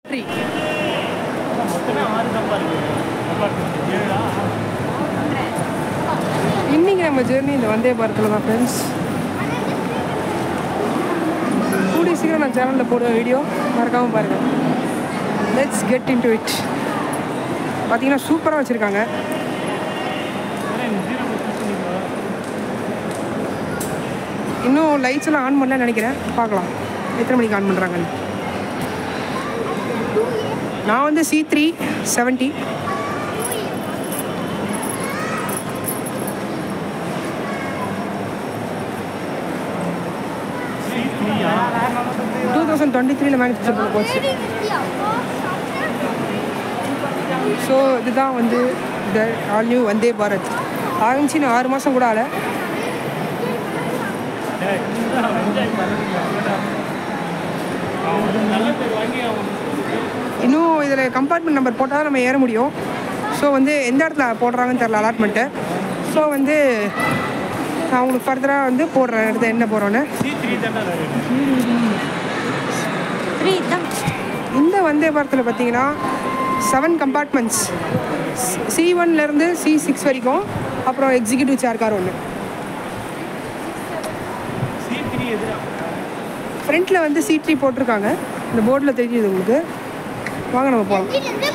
three மொத்தமே ஆறு number இருக்கு அப்பார்ட்மெண்ட் ஏழா இன்னைக்கு நம்ம ஜெர்னி இந்த வந்தே பாரத்தில் தான் ஃப்ரெண்ட்ஸ் கூடிய சீக்கிரம் நான் சேனலில் போடுவேன் வீடியோ மறக்காமல் பாருங்கள் let's get into it பார்த்தீங்கன்னா சூப்பராக வச்சுருக்காங்க இன்னும் லைட்ஸ் எல்லாம் ஆன் பண்ணல நினைக்கிறேன் பார்க்கலாம் எத்தனை மணிக்கு ஆன் பண்ணுறாங்கன்னு நான் வந்து C three seventy two thousand twenty த்ரீல மேனுஃபேக்சர் பண்ண போச்சு ஸோ இதுதான் வந்து the all new Vande Bharat ஆரம்பிச்சு இன்னும் ஆறு மாதம் கூட ஆகல நல்ல பேர் வாங்கி அவன் இன்னும் இதில் கம்பார்ட்மெண்ட் நம்பர் போட்டால் தான் நம்ம ஏற முடியும் ஸோ வந்து எந்த இடத்துல போடுறாங்கன்னு தெரில அலாட்மெண்ட்டு ஸோ வந்து நான் உங்களுக்கு ஃபர்தராக வந்து போடுறேன் இடத்த என்ன போகிறோன்னு சி த்ரீ தானே இருக்கு த்ரீ தான் இந்த வந்தே பாரத்தில் பார்த்தீங்கன்னா செவன் கம்பார்ட்மெண்ட்ஸ் சி ஒன்லேருந்து சி சிக்ஸ் வரைக்கும் அப்புறம் எக்ஸிக்யூட்டிவ் சேர் கார் ஒன்று சி த்ரீ எதிரா ஃப்ரண்ட்டில் வந்து சி த்ரீ போட்டிருக்காங்க இந்த போர்டில் தெரியுது உங்களுக்கு வாங்க நம்ம போகலாம்